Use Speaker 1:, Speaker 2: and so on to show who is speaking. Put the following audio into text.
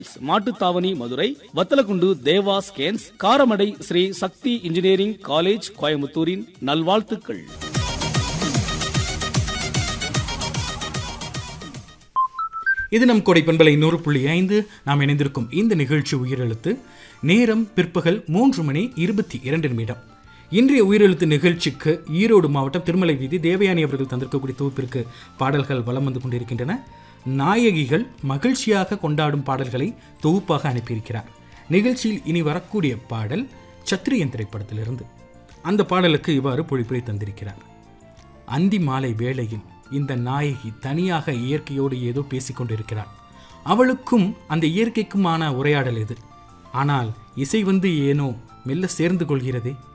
Speaker 1: Mattuthavani Madurai Vathalagundu Deva scans Karamadai Sri Sakthi engineering college கோயமுத்தூரின் நல்வாழ்த்துக்கள்
Speaker 2: இது நம் கொடை பண்பலை நூறு புள்ளி ஐந்து நாம் இணைந்திருக்கும் இந்த நிகழ்ச்சி உயிரெழுத்து நேரம் பிற்பகல் மூன்று மணி இருபத்தி இரண்டு நிமிடம் இன்றைய உயிரெழுத்து நிகழ்ச்சிக்கு ஈரோடு மாவட்டம் திருமலை வீதி தேவயானி அவர்கள் தந்திருக்கக்கூடிய தொகுப்பிற்கு பாடல்கள் வலம் வந்து கொண்டிருக்கின்றன நாயகிகள் மகிழ்ச்சியாக கொண்டாடும் பாடல்களை தொகுப்பாக அனுப்பியிருக்கிறார் நிகழ்ச்சியில் இனி வரக்கூடிய பாடல் சத்திரியன் திரைப்படத்திலிருந்து அந்த பாடலுக்கு இவ்வாறு பொழிப்புரை தந்திருக்கிறார் அந்தி மாலை வேளையில் இந்த நாயகி தனியாக இயற்கையோடு ஏதோ பேசிக் கொண்டிருக்கிறாள் அவளுக்கும் அந்த இயற்கைக்குமான உரையாடல் இது ஆனால் இசை வந்து ஏனோ மெல்ல சேர்ந்து கொள்கிறதே